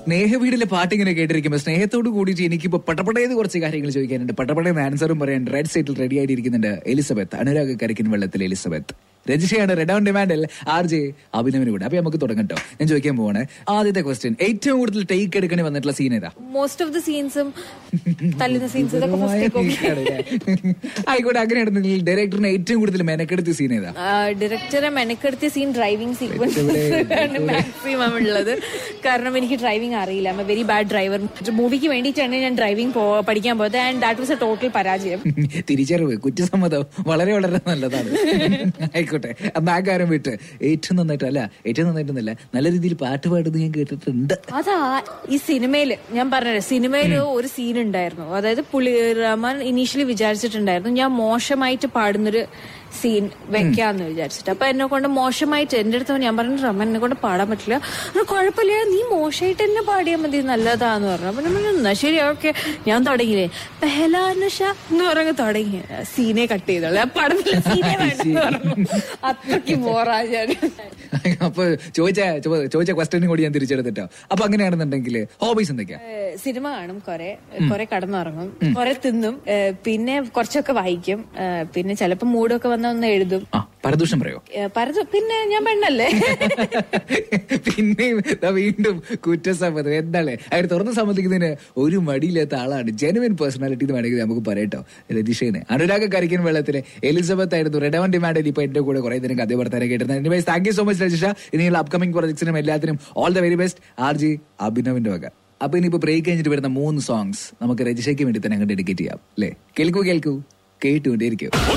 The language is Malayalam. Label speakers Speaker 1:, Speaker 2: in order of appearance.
Speaker 1: സ്നേഹ വീടിലെ പാട്ട് ഇങ്ങനെ കേട്ടിരിക്കുമ്പോൾ സ്നേഹത്തോട് കൂടിയിട്ട് എനിക്കിപ്പോ പട്ടപ്പടയത് കുറച്ച് കാര്യങ്ങൾ ചോദിക്കാനുണ്ട് പട്ടപ്പടയെന്ന് ആൻസറും പറയാൻ റെഡ് സൈറ്റിൽ റെഡി ആയിട്ടിരിക്കുന്നുണ്ട് എലിസബത്ത് അനുരാഗ് കരിക്കിൻ വെള്ളത്തിൽ എലിസബത്ത് രജിഷയാണ് റെഡ് ഓൺ ഡിമാൻഡിൽ ആർ ജെ അഭിനവിന് കൂടെ അപ്പൊ നമുക്ക് തുടങ്ങട്ടോ ഞാൻ ചോദിക്കാൻ പോവാണ് ആദ്യത്തെ ക്വസ്റ്റ്യൻ ഏറ്റവും കൂടുതൽ ടേക്ക് എടുക്കണി വന്നിട്ടുള്ള സീൻ ഏതാ
Speaker 2: മോസ്റ്റ് ഓഫ് ദി സീൻസും തല്ലുന്ന സീൻസ് ഇതൊക്കെ ഫസ്റ്റ്
Speaker 1: ആയിക്കോട്ടെ അങ്ങനെയാണെന്നുണ്ടെങ്കിൽ ഡയറക്ടറിന് ഏറ്റവും കൂടുതൽ മെനക്കെടുത്ത സീൻ ഏതാ
Speaker 2: ഡയറക്ടറെ മെനക്കെടുത്തിയ സീൻ ഡ്രൈവിംഗ് സീക്വൻസ് ആണ് മാക്സിമം ഉള്ളത് കാരണം എനിക്ക് ഡ്രൈവിംഗ് അറിയില്ല ഐ വെരി ബാഡ് ഡ്രൈവർ മൂവിക്ക് വേണ്ടിയിട്ടാണ് ഞാൻ ഡ്രൈവിംഗ് പഠിക്കാൻ പോയത് and that was a total പരാജയം
Speaker 1: തിരിച്ചറിവ് കുറ്റസമ്മതം വളരെ വളരെ നല്ലതാണ് ആയിക്കോട്ടെ അന്ന് ആ കാര്യം വിട്ട് ഏറ്റവും നന്നായിട്ടല്ല ഏറ്റവും നന്നായിട്ടൊന്നല്ല നല്ല രീതിയിൽ പാട്ട് പാടുന്നത് ഞാൻ കേട്ടിട്ടുണ്ട്
Speaker 2: അതാ ഈ സിനിമയില് ഞാൻ പറഞ്ഞത് സിനിമയില് ഒരു സീൻ ഉണ്ടായിരുന്നു അതായത് പുള്ളി റഹ്മാൻ ഇനീഷ്യലി വിചാരിച്ചിട്ടുണ്ടായിരുന്നു ഞാൻ മോശമായിട്ട് പാടുന്നൊരു സീൻ വെക്കാന്ന് വിചാരിച്ചിട്ട് അപ്പൊ എന്നെ കൊണ്ട് മോശമായിട്ട് എന്റെ അടുത്ത് ഞാൻ പറഞ്ഞു റഹ്മാൻ എന്നെ കൊണ്ട് പാടാൻ പറ്റില്ല "അത് കുഴപ്പമില്ല നീ മോശമായിട്ട് തന്നെ പാടിയാൽ മതി നല്ലതാന്ന് പറഞ്ഞു അപ്പൊ ഞാൻ പറഞ്ഞു "എന്നാ ശരി ഓക്കെ ഞാൻ തുടങ്ങിയില്ലേ പെഹലാനുഷ എന്ന് പറഞ്ഞ് തുടങ്ങി സീനെ കട്ട് ചെയ്തോളൂ ഞാൻ പാടുന്നില്ല സീനെ വേണ്ടെന്ന് പറഞ്ഞു അത്രയ്ക്ക് ബോറാ ഞാൻ
Speaker 1: അപ്പൊ ചോദിച്ച ചോ- ചോദിച്ച ക്വസ്റ്റ്യനും കൂടി ഞാൻ തിരിച്ചെടുത്തിട്ടോ അപ്പൊ അങ്ങനെയാണെന്നുണ്ടെങ്കിൽ ഹോബീസ് എന്തൊക്കെയാ
Speaker 2: ഏഹ് സിനിമ കാണും കൊറേ കൊറേ കടന്നുറങ്ങും കൊറേ തിന്നും ഏഹ് പിന്നെ കുറച്ചൊക്കെ വായിക്കും ഏഹ് പിന്നെ ചിലപ്പോ മൂഡൊക്കെ വന്ന ഒന്ന് എഴുതും
Speaker 1: ആ പരദൂഷണം പറയോ
Speaker 2: ഏഹ് പരതു പിന്നെ ഞാൻ പെണ്ണല്ലേ
Speaker 1: പിന്നെയും ദാ വീണ്ടും കുറ്റസമ്മതം എന്താണ് അയാൾ തുറന്ന് സമ്മതിക്കുന്നതിന് ഒരു മടിയില്ലാത്ത ആളാണ് ജെനുവിൻ പേഴ്സണാലിറ്റി എന്ന് വേണമെങ്കിൽ നമുക്ക് പറയട്ടോ രജിഷേന് അനുരാഗ കരിക്കൻ വെള്ളത്തിലെ എലിസബത്ത് ആയിരുന്നു റെഡ് ഓൺ ഡിമാൻഡിൽ ഇപ്പൊ എന്റെ കൂടെ കുറെ നേരം കഥ വർത്താനം കേട്ടിരുന്നത് thank you so much Rajisha ഇനിയുള്ള അപ്കമിംഗ് പ്രൊജക്ട്സിനും എല്ലാത്തിനും all the very best R J അഭിനവിന്റെ വക അപ്പൊ ഇനിയിപ്പോ ബ്രേക്ക് കഴിഞ്ഞിട്ട് വരുന്ന മൂന്ന് സോങ്സ് നമുക്ക് രജിഷയ്ക്ക് വേണ്ടി തന്നെ അങ്ങോട്ട് ഡെഡിക്കേറ്റ് ചെയ്യാം അല്ലേ കേൾക്കൂ കേൾക്കൂ കേട്ടുകൊണ്ടേയിരിക്കും